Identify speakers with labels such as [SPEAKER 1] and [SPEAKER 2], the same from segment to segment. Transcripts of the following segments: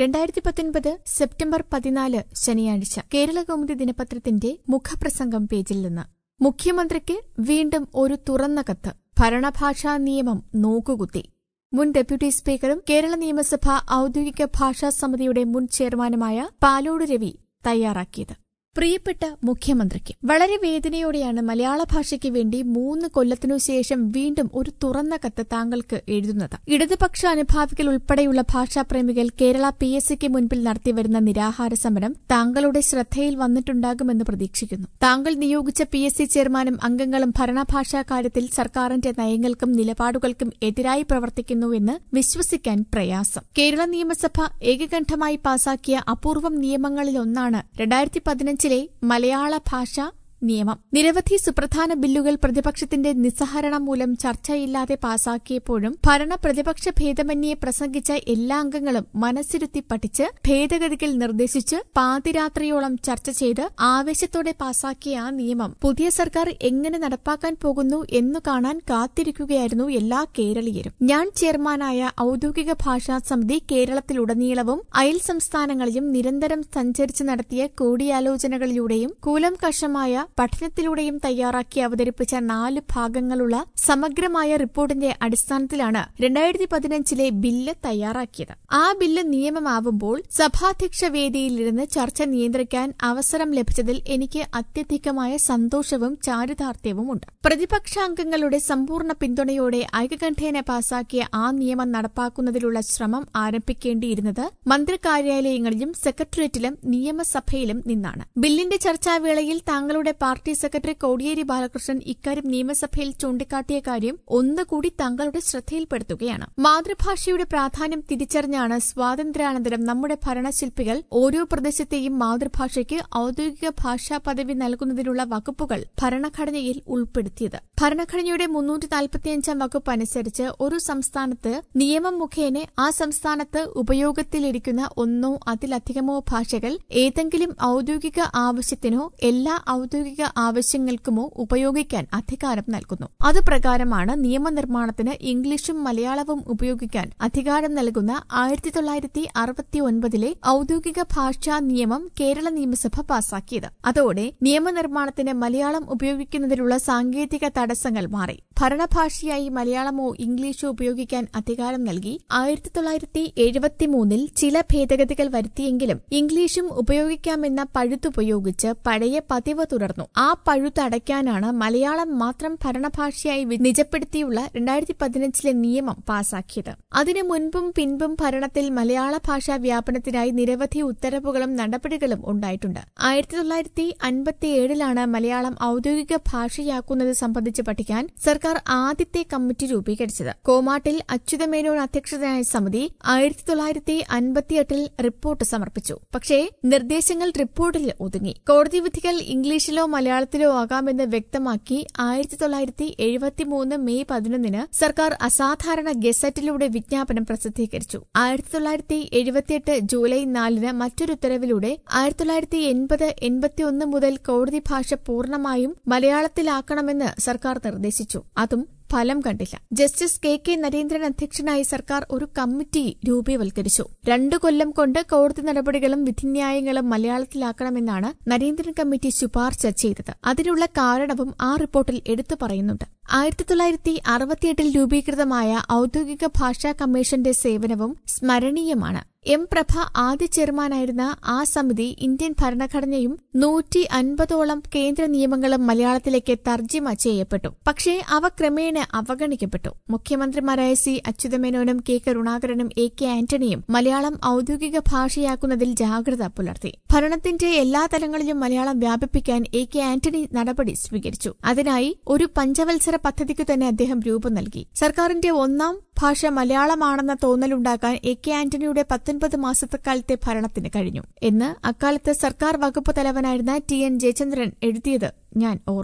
[SPEAKER 1] രണ്ടായിരത്തി പത്തൊൻപത് സെപ്റ്റംബർ പതിനാല് ശനിയാഴ്ച കേരളകൗമുദി ദിനപത്രത്തിന്റെ മുഖപ്രസംഗം പേജിൽ നിന്ന് മുഖ്യമന്ത്രിക്ക് വീണ്ടും ഒരു തുറന്ന കത്ത് ഭരണഭാഷാ നിയമം നോക്കുകുത്തി മുൻ ഡെപ്യൂട്ടി സ്പീക്കറും കേരള നിയമസഭ ഔദ്യോഗിക ഭാഷാ സമിതിയുടെ മുൻ ചെയർമാനുമായ പാലോട് രവി തയ്യാറാക്കിയത് പ്രിയപ്പെട്ട മുഖ്യമന്ത്രിക്ക് വളരെ വേദനയോടെയാണ് മലയാള ഭാഷയ്ക്ക് വേണ്ടി മൂന്ന് കൊല്ലത്തിനു ശേഷം വീണ്ടും ഒരു തുറന്ന കത്ത് താങ്കൾക്ക് എഴുതുന്നത് ഇടതുപക്ഷ അനുഭാവികൾ ഉൾപ്പെടെയുള്ള ഭാഷാപ്രേമികൾ കേരള പി എസ് സിക്ക് മുൻപിൽ നടത്തിവരുന്ന നിരാഹാര സമരം താങ്കളുടെ ശ്രദ്ധയിൽ വന്നിട്ടുണ്ടാകുമെന്ന് പ്രതീക്ഷിക്കുന്നു താങ്കൾ നിയോഗിച്ച പി എസ് സി ചെയർമാനും അംഗങ്ങളും ഭരണഭാഷാ കാര്യത്തിൽ സർക്കാരിന്റെ നയങ്ങൾക്കും നിലപാടുകൾക്കും എതിരായി പ്രവർത്തിക്കുന്നുവെന്ന് വിശ്വസിക്കാൻ പ്രയാസം കേരള നിയമസഭ ഏകകണ്ഠമായി പാസാക്കിയ അപൂർവം നിയമങ്ങളിലൊന്നാണ് രണ്ടായിരത്തി പതിനഞ്ചിലെ മലയാള ഭാഷ നിയമം നിരവധി സുപ്രധാന ബില്ലുകൾ പ്രതിപക്ഷത്തിന്റെ നിസ്സഹരണം മൂലം ചർച്ചയില്ലാതെ പാസാക്കിയപ്പോഴും ഭരണ പ്രതിപക്ഷ ഭേദമന്യേ പ്രസംഗിച്ച എല്ലാ അംഗങ്ങളും മനസ്സിരുത്തി പഠിച്ച് ഭേദഗതികൾ നിർദ്ദേശിച്ച് പാതിരാത്രിയോളം ചർച്ച ചെയ്ത് ആവേശത്തോടെ പാസാക്കിയ ആ നിയമം പുതിയ സർക്കാർ എങ്ങനെ നടപ്പാക്കാൻ പോകുന്നു എന്നു കാണാൻ കാത്തിരിക്കുകയായിരുന്നു എല്ലാ കേരളീയരും ഞാൻ ചെയർമാനായ ഔദ്യോഗിക ഭാഷാ സമിതി കേരളത്തിലുടനീളവും അയൽ സംസ്ഥാനങ്ങളിലും നിരന്തരം സഞ്ചരിച്ച് നടത്തിയ കൂടിയാലോചനകളിലൂടെയും കൂലംകഷമായ പഠനത്തിലൂടെയും തയ്യാറാക്കി അവതരിപ്പിച്ച നാല് ഭാഗങ്ങളുള്ള സമഗ്രമായ റിപ്പോർട്ടിന്റെ അടിസ്ഥാനത്തിലാണ് രണ്ടായിരത്തി പതിനഞ്ചിലെ ബില്ല് തയ്യാറാക്കിയത് ആ ബില്ല് നിയമമാവുമ്പോൾ സഭാധ്യക്ഷ വേദിയിലിരുന്ന് ചർച്ച നിയന്ത്രിക്കാൻ അവസരം ലഭിച്ചതിൽ എനിക്ക് അത്യധികമായ സന്തോഷവും ചാരിതാർത്ഥ്യവുമുണ്ട് പ്രതിപക്ഷാംഗങ്ങളുടെ സമ്പൂർണ്ണ പിന്തുണയോടെ ഐകകണ്ഠേന പാസാക്കിയ ആ നിയമം നടപ്പാക്കുന്നതിലുള്ള ശ്രമം ആരംഭിക്കേണ്ടിയിരുന്നത് മന്ത്രികാര്യാലയങ്ങളിലും സെക്രട്ടേറിയറ്റിലും നിയമസഭയിലും നിന്നാണ് ബില്ലിന്റെ ചർച്ചാവേളയിൽ താങ്കളുടെ പാർട്ടി സെക്രട്ടറി കോടിയേരി ബാലകൃഷ്ണൻ ഇക്കാര്യം നിയമസഭയിൽ ചൂണ്ടിക്കാട്ടിയ കാര്യം ഒന്നുകൂടി താങ്കളുടെ ശ്രദ്ധയിൽപ്പെടുത്തുകയാണ് മാതൃഭാഷയുടെ പ്രാധാന്യം തിരിച്ചറിഞ്ഞാണ് സ്വാതന്ത്ര്യാനന്തരം നമ്മുടെ ഭരണശില്പികൾ ഓരോ പ്രദേശത്തെയും മാതൃഭാഷയ്ക്ക് ഔദ്യോഗിക ഭാഷാ പദവി നൽകുന്നതിനുള്ള വകുപ്പുകൾ ഭരണഘടനയിൽ ഉൾപ്പെടുത്തിയത് ഭരണഘടനയുടെ മുന്നൂറ്റി നാൽപ്പത്തിയഞ്ചാം വകുപ്പ് അനുസരിച്ച് ഒരു സംസ്ഥാനത്ത് നിയമം മുഖേന ആ സംസ്ഥാനത്ത് ഉപയോഗത്തിലിരിക്കുന്ന ഒന്നോ അതിലധികമോ ഭാഷകൾ ഏതെങ്കിലും ഔദ്യോഗിക ആവശ്യത്തിനോ എല്ലാ ഔദ്യോഗിക ആവശ്യങ്ങൾക്കുമോ ഉപയോഗിക്കാൻ അധികാരം നൽകുന്നു അതുപ്രകാരമാണ് നിയമനിർമ്മാണത്തിന് ഇംഗ്ലീഷും മലയാളവും ഉപയോഗിക്കാൻ അധികാരം നൽകുന്ന ആയിരത്തി തൊള്ളായിരത്തി അറുപത്തിയൊൻപതിലെ ഔദ്യോഗിക ഭാഷാ നിയമം കേരള നിയമസഭ പാസാക്കിയത് അതോടെ നിയമനിർമ്മാണത്തിന് മലയാളം ഉപയോഗിക്കുന്നതിനുള്ള സാങ്കേതിക തടസ്സങ്ങൾ മാറി ഭരണഭാഷയായി മലയാളമോ ഇംഗ്ലീഷോ ഉപയോഗിക്കാൻ അധികാരം നൽകി ആയിരത്തി തൊള്ളായിരത്തി എഴുപത്തിമൂന്നിൽ ചില ഭേദഗതികൾ വരുത്തിയെങ്കിലും ഇംഗ്ലീഷും ഉപയോഗിക്കാമെന്ന പഴുതുപയോഗിച്ച് പഴയ പതിവ് തുടർന്നു ആ പഴുതടയ്ക്കാനാണ് മലയാളം മാത്രം ഭരണഭാഷയായി നിജപ്പെടുത്തിയുള്ള രണ്ടായിരത്തി പതിനഞ്ചിലെ നിയമം പാസാക്കിയത് അതിനു മുൻപും പിൻപും ഭരണത്തിൽ മലയാള ഭാഷാ വ്യാപനത്തിനായി നിരവധി ഉത്തരവുകളും നടപടികളും ഉണ്ടായിട്ടുണ്ട് ആയിരത്തി തൊള്ളായിരത്തി അൻപത്തിയേഴിലാണ് മലയാളം ഔദ്യോഗിക ഭാഷയാക്കുന്നത് സംബന്ധിച്ച് പഠിക്കാൻ സർക്കാർ ആദ്യത്തെ കമ്മിറ്റി രൂപീകരിച്ചത് കോമാട്ടിൽ അച്യുതമേനോൻ അധ്യക്ഷതനായ സമിതി ആയിരത്തി തൊള്ളായിരത്തി അൻപത്തിയെട്ടിൽ റിപ്പോർട്ട് സമർപ്പിച്ചു പക്ഷേ നിർദ്ദേശങ്ങൾ റിപ്പോർട്ടിൽ ഒതുങ്ങി കോടതി വിധികൾ ഇംഗ്ലീഷിലോ മലയാളത്തിലോ ആകാമെന്ന് വ്യക്തമാക്കി ആയിരത്തി തൊള്ളായിരത്തി എഴുപത്തിമൂന്ന് മെയ് പതിനൊന്നിന് സർക്കാർ അസാധാരണ ഗസറ്റിലൂടെ വിജ്ഞാപനം പ്രസിദ്ധീകരിച്ചു ആയിരത്തി തൊള്ളായിരത്തി എഴുപത്തിയെട്ട് ജൂലൈ നാലിന് മറ്റൊരു ഉത്തരവിലൂടെ ആയിരത്തി തൊള്ളായിരത്തി എൺപത് എൺപത്തിയൊന്ന് മുതൽ കോടതി ഭാഷ പൂർണ്ണമായും മലയാളത്തിലാക്കണമെന്ന് സർക്കാർ നിർദ്ദേശിച്ചു അതും ഫലം കണ്ടില്ല ജസ്റ്റിസ് കെ കെ നരേന്ദ്രൻ അധ്യക്ഷനായി സർക്കാർ ഒരു കമ്മിറ്റി രൂപീവൽക്കരിച്ചു രണ്ടു കൊല്ലം കൊണ്ട് കോടതി നടപടികളും വിധിന്യായങ്ങളും മലയാളത്തിലാക്കണമെന്നാണ് നരേന്ദ്രൻ കമ്മിറ്റി ശുപാർശ ചെയ്തത് അതിനുള്ള കാരണവും ആ റിപ്പോർട്ടിൽ എടുത്തു പറയുന്നുണ്ട് ആയിരത്തി തൊള്ളായിരത്തി അറുപത്തിയെട്ടിൽ രൂപീകൃതമായ ഔദ്യോഗിക ഭാഷാ കമ്മീഷന്റെ സേവനവും സ്മരണീയമാണ് എം പ്രഭ ആദ്യ ചെയർമാനായിരുന്ന ആ സമിതി ഇന്ത്യൻ ഭരണഘടനയും നൂറ്റി അൻപതോളം കേന്ദ്ര നിയമങ്ങളും മലയാളത്തിലേക്ക് തർജ്ജിമ ചെയ്യപ്പെട്ടു പക്ഷേ അവ ക്രമേണ അവഗണിക്കപ്പെട്ടു മുഖ്യമന്ത്രിമാരായ സി അച്യുതമേനോനും കെ കരുണാകരനും എ കെ ആന്റണിയും മലയാളം ഔദ്യോഗിക ഭാഷയാക്കുന്നതിൽ ജാഗ്രത പുലർത്തി ഭരണത്തിന്റെ എല്ലാ തലങ്ങളിലും മലയാളം വ്യാപിപ്പിക്കാൻ എ കെ ആന്റണി നടപടി സ്വീകരിച്ചു അതിനായി ഒരു പഞ്ചവത്സര പദ്ധതിക്കു തന്നെ അദ്ദേഹം രൂപം നൽകി സർക്കാരിന്റെ ഒന്നാം ഭാഷ മലയാളമാണെന്ന തോന്നലുണ്ടാക്കാൻ എ കെ ആന്റണിയുടെ പത്തൊൻപത് മാസത്തെക്കാലത്തെ ഭരണത്തിന് കഴിഞ്ഞു എന്ന് അക്കാലത്ത് സർക്കാർ വകുപ്പ് തലവനായിരുന്ന ടി എൻ ജയചന്ദ്രൻ എഴുതിയത് ഞാൻ ഓർക്കുന്നു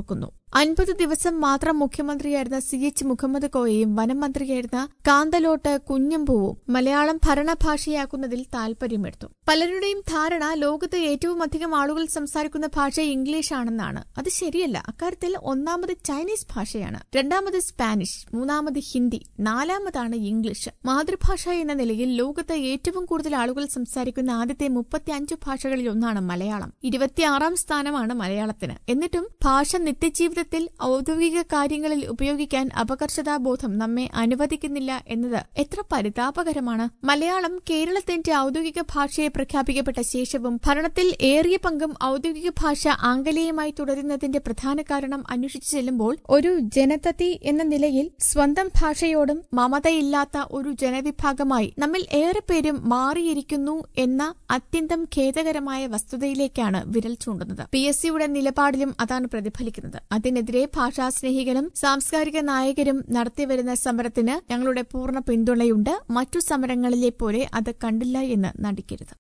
[SPEAKER 1] അൻപത് ദിവസം മാത്രം മുഖ്യമന്ത്രിയായിരുന്ന സി എച്ച് മുഹമ്മദ് കോയയും വനം മന്ത്രിയായിരുന്ന കാന്തലോട്ട് കുഞ്ഞമ്പൂവും മലയാളം ഭരണഭാഷയാക്കുന്നതിൽ താൽപര്യമെടുത്തു പലരുടെയും ധാരണ ലോകത്ത് ഏറ്റവും അധികം ആളുകൾ സംസാരിക്കുന്ന ഭാഷ ഇംഗ്ലീഷാണെന്നാണ് അത് ശരിയല്ല അക്കാര്യത്തിൽ ഒന്നാമത് ചൈനീസ് ഭാഷയാണ് രണ്ടാമത് സ്പാനിഷ് മൂന്നാമത് ഹിന്ദി നാലാമതാണ് ഇംഗ്ലീഷ് മാതൃഭാഷ എന്ന നിലയിൽ ലോകത്ത് ഏറ്റവും കൂടുതൽ ആളുകൾ സംസാരിക്കുന്ന ആദ്യത്തെ മുപ്പത്തിയഞ്ച് ഭാഷകളിൽ ഒന്നാണ് മലയാളം ഇരുപത്തിയാറാം സ്ഥാനമാണ് മലയാളത്തിന് എന്നിട്ടും ഭാഷ നിത്യജീവിതത്തിൽ ഔദ്യോഗിക കാര്യങ്ങളിൽ ഉപയോഗിക്കാൻ അപകർഷതാബോധം നമ്മെ അനുവദിക്കുന്നില്ല എന്നത് എത്ര പരിതാപകരമാണ് മലയാളം കേരളത്തിന്റെ ഔദ്യോഗിക ഭാഷയെ പ്രഖ്യാപിക്കപ്പെട്ട ശേഷവും ഭരണത്തിൽ ഏറിയ പങ്കും ഔദ്യോഗിക ഭാഷ ആംഗലേയമായി തുടരുന്നതിന്റെ പ്രധാന കാരണം അന്വേഷിച്ചു ചെല്ലുമ്പോൾ ഒരു ജനതതി എന്ന നിലയിൽ സ്വന്തം ഭാഷയോടും മമതയില്ലാത്ത ഒരു ജനവിഭാഗമായി നമ്മിൽ ഏറെ പേരും മാറിയിരിക്കുന്നു എന്ന അത്യന്തം ഖേദകരമായ വസ്തുതയിലേക്കാണ് വിരൽ ചൂണ്ടുന്നത് പി എസ് സിയുടെ നിലപാടിലും അതാണ് പ്രതിഫലിക്കുന്നത് അതിനെതിരെ ഭാഷാസ്നേഹികളും സാംസ്കാരിക നായകരും നടത്തിവരുന്ന സമരത്തിന് ഞങ്ങളുടെ പൂർണ്ണ പിന്തുണയുണ്ട് മറ്റു സമരങ്ങളിലെ പോലെ അത് കണ്ടില്ല എന്ന് നടിക്കരുത്